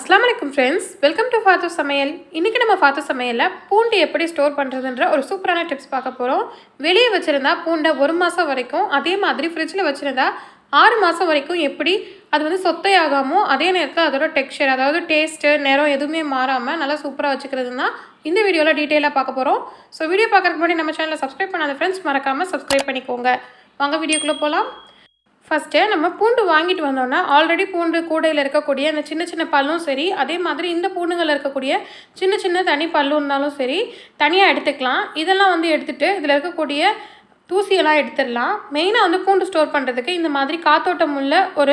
அஸ்லாம் வலைக்கும் friends welcome to ஃபாத்து சமையல் இன்றைக்கி நம்ம ஃபாத்து சமையலில் பூண்டு எப்படி ஸ்டோர் பண்ணுறதுன்ற ஒரு சூப்பரான டிப்ஸ் பார்க்க போகிறோம் வெளியே வச்சுருந்தா பூண்டை ஒரு மாதம் வரைக்கும் அதே மாதிரி ஃப்ரிட்ஜில் வச்சுருந்தா ஆறு மாதம் வரைக்கும் எப்படி அது வந்து சொத்தையாகாமோ அதே நேரத்தில் அதோட டெக்ஸ்சர் அதாவது டேஸ்ட்டு நிறம் எதுவுமே மாறாமல் நல்லா சூப்பராக வச்சுக்கிறது தான் இந்த வீடியோவில் டீட்டெயிலாக பார்க்க போகிறோம் ஸோ வீடியோ பார்க்குறதுக்கு முன்னாடி நம்ம சேனலை சப்ஸ்கிரைப் பண்ணாத ஃப்ரெண்ட்ஸ் மறக்காமல் சப்ஸ்கிரைப் பண்ணிக்கோங்க வாங்க வீடியோக்குள்ளே போகலாம் ஃபஸ்ட்டு நம்ம பூண்டு வாங்கிட்டு வந்தோன்னா ஆல்ரெடி பூண்டு கூடையில் இருக்கக்கூடிய அந்த சின்ன சின்ன பல்லும் சரி அதே மாதிரி இந்த பூண்டுகளில் இருக்கக்கூடிய சின்ன சின்ன தனி பல்லு இருந்தாலும் சரி தனியாக எடுத்துக்கலாம் இதெல்லாம் வந்து எடுத்துகிட்டு இதில் இருக்கக்கூடிய தூசியெல்லாம் எடுத்துடலாம் மெயினாக வந்து பூண்டு ஸ்டோர் பண்ணுறதுக்கு இந்த மாதிரி காத்தோட்டம் உள்ள ஒரு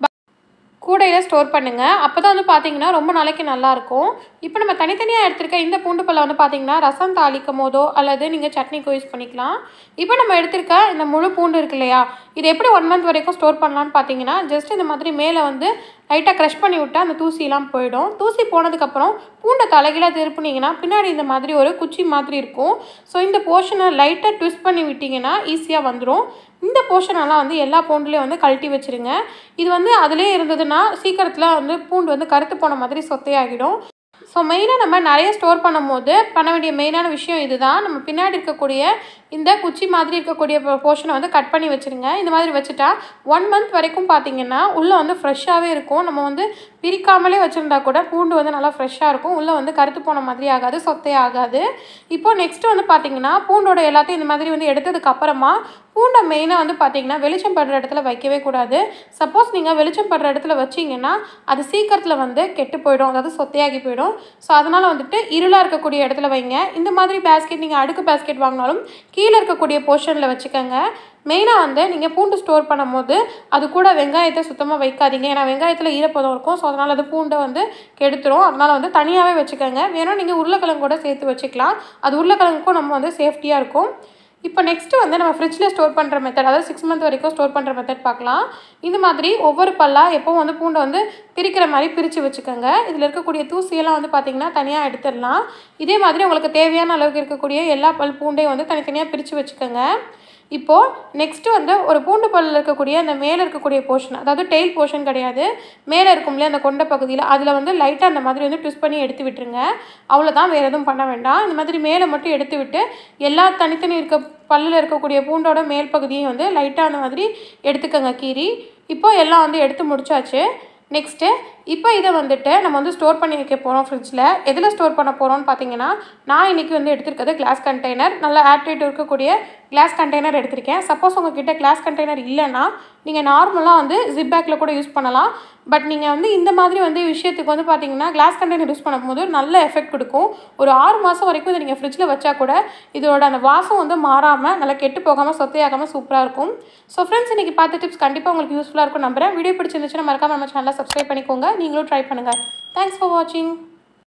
கூடையில் ஸ்டோர் பண்ணுங்கள் அப்போ தான் வந்து பார்த்தீங்கன்னா ரொம்ப நாளைக்கு நல்லாயிருக்கும் இப்போ நம்ம தனித்தனியாக எடுத்திருக்க இந்த பூண்டு பல்லை வந்து பார்த்தீங்கன்னா ரசம் தாளிக்கும் போதோ அல்லது நீங்கள் சட்னிக்கோ யூஸ் பண்ணிக்கலாம் இப்போ நம்ம எடுத்திருக்க இந்த முழு பூண்டு இருக்கு இல்லையா இது எப்படி ஒன் மந்த் வரைக்கும் ஸ்டோர் பண்ணலான்னு பார்த்தீங்கன்னா ஜஸ்ட் இந்த மாதிரி மேலே வந்து லைட்டாக க்ரஷ் பண்ணி விட்டால் அந்த தூசியெல்லாம் போயிடும் தூசி போனதுக்கப்புறம் பூண்டை தலைகீழாக திருப்புனீங்கன்னா பின்னாடி இந்த மாதிரி ஒரு குச்சி மாதிரி இருக்கும் ஸோ இந்த போர்ஷனை லைட்டாக ட்விஸ்ட் பண்ணி விட்டிங்கன்னா ஈஸியாக வந்துடும் இந்த போர்ஷனெல்லாம் வந்து எல்லா பூண்டுலேயும் வந்து கழட்டி வச்சுருங்க இது வந்து அதிலே இருந்ததுன்னா சீக்கிரத்தில் வந்து பூண்டு வந்து கருத்து போன மாதிரி சொத்தையாகிடும் ஸோ மெயினாக நம்ம நிறைய ஸ்டோர் பண்ணும்போது பண்ண வேண்டிய மெயினான விஷயம் இதுதான் நம்ம பின்னாடி இருக்கக்கூடிய இந்த குச்சி மாதிரி இருக்கக்கூடிய போர்ஷனை வந்து கட் பண்ணி வச்சுருங்க இந்த மாதிரி வச்சுட்டா ஒன் மந்த் வரைக்கும் பார்த்தீங்கன்னா உள்ளே வந்து ஃப்ரெஷ்ஷாகவே இருக்கும் நம்ம வந்து பிரிக்காமலே வச்சுருந்தா கூட பூண்டு வந்து நல்லா ஃப்ரெஷ்ஷாக இருக்கும் உள்ளே வந்து கருத்து போன மாதிரி ஆகாது சொத்தே ஆகாது இப்போ நெக்ஸ்ட்டு வந்து பார்த்தீங்கன்னா பூண்டோட எல்லாத்தையும் இந்த மாதிரி வந்து எடுத்ததுக்கு அப்புறமா பூண்டை மெயினாக வந்து பார்த்தீங்கன்னா வெளிச்சம் படுற இடத்துல வைக்கவே கூடாது சப்போஸ் நீங்கள் வெளிச்சம் படுற இடத்துல வச்சிங்கன்னா அது சீக்கிரத்தில் வந்து கெட்டு போயிடும் அதாவது சொத்தையாகி போயிடும் ஸோ அதனால் வந்துட்டு இருளாக இருக்கக்கூடிய இடத்துல வைங்க இந்த மாதிரி பேஸ்கெட் நீங்கள் அடுக்கு பேஸ்கெட் வாங்கினாலும் கீழே இருக்கக்கூடிய போர்ஷனில் வச்சுக்கோங்க மெயினாக வந்து நீங்கள் பூண்டு ஸ்டோர் பண்ணும்போது அது கூட வெங்காயத்தை சுத்தமாக வைக்காதீங்க ஏன்னா வெங்காயத்தில் ஈரப்பதம் இருக்கும் ஸோ அதனால் அது பூண்டை வந்து கெடுத்துரும் அதனால் வந்து தனியாகவே வச்சுக்கோங்க வேணும் நீங்கள் உருளைக்கிழங்கு கூட சேர்த்து வச்சுக்கலாம் அது உருளைக்கிழங்குக்கும் நம்ம வந்து சேஃப்டியாக இருக்கும் இப்போ நெக்ஸ்ட்டு வந்து நம்ம ஃப்ரிட்ஜில் ஸ்டோர் பண்ணுற மெத்தட் அதாவது சிக்ஸ் மந்த் வரைக்கும் ஸ்டோர் பண்ணுற மெத்தட் பார்க்கலாம் இந்த மாதிரி ஒவ்வொரு பல்லாக எப்போவும் வந்து பூண்டை வந்து பிரிக்கிற மாதிரி பிரித்து வச்சுக்கோங்க இதில் இருக்கக்கூடிய தூசியெல்லாம் வந்து பார்த்திங்கன்னா தனியாக எடுத்துடலாம் இதே மாதிரி உங்களுக்கு தேவையான அளவுக்கு இருக்கக்கூடிய எல்லா பல் பூண்டையும் வந்து தனித்தனியாக பிரித்து வச்சுக்கோங்க இப்போது நெக்ஸ்ட்டு வந்து ஒரு பூண்டு பல்லில் இருக்கக்கூடிய அந்த மேலே இருக்கக்கூடிய போர்ஷன் அதாவது டெய்ல் போர்ஷன் கிடையாது மேலே இருக்கும் இல்லையா அந்த கொண்ட பகுதியில் அதில் வந்து லைட்டாக அந்த மாதிரி வந்து ட்விஸ்ட் பண்ணி எடுத்து விட்டுருங்க அவ்வளோதான் வேறு எதுவும் பண்ண வேண்டாம் இந்த மாதிரி மேலே மட்டும் எடுத்து விட்டு எல்லா தனித்தனி இருக்க பல்லில் இருக்கக்கூடிய பூண்டோட மேல் பகுதியும் வந்து லைட்டாக அந்த மாதிரி எடுத்துக்கோங்க கீரி இப்போ எல்லாம் வந்து எடுத்து முடிச்சாச்சு நெக்ஸ்ட்டு இப்போ இதை வந்துட்டு நம்ம வந்து ஸ்டோர் பண்ணி வைக்க போகிறோம் ஃப்ரிட்ஜில் எதில் ஸ்டோர் பண்ண போகிறோம்னு பார்த்தீங்கன்னா நான் இன்றைக்கி வந்து எடுத்திருக்கிறது கிளாஸ் கண்டெய்னர் நல்லா ஏர்டைட் இருக்கக்கூடிய கிளாஸ் கண்டெய்னர் எடுத்திருக்கேன் சப்போஸ் உங்ககிட்ட கிளாஸ் கண்டெய்னர் இல்லைன்னா நீங்கள் நார்மலாக வந்து ஜிப் பேக்கில் கூட யூஸ் பண்ணலாம் பட் நீங்கள் வந்து இந்த மாதிரி வந்து விஷயத்துக்கு வந்து பார்த்தீங்கன்னா கிளாஸ் கண்டெய்னர் யூஸ் பண்ணும்போது நல்ல எஃபெக்ட் கொடுக்கும் ஒரு ஆறு மாதம் வரைக்கும் இதை நீங்கள் ஃப்ரிட்ஜில் வச்சா கூட இதோட அந்த வாசம் வந்து மாறாமல் நல்லா கெட்டு போகாமல் சொத்தையாகாமல் சூப்பராக இருக்கும் ஸோ ஃப்ரெண்ட்ஸ் இன்றைக்கி பார்த்த டிப்ஸ் கண்டிப்பாக உங்களுக்கு யூஸ்ஃபுல்லாக இருக்கும் நம்புறேன் வீடியோ பிடிச்சிருந்துச்சுன்னா மறக்காம நம்ம சேனலை சப்ஸ்கிரைப் பண்ணிக்கோங்க நீங்களும் ட்ரை பண்ணுங்கள் தேங்க்ஸ் ஃபார் வாட்சிங்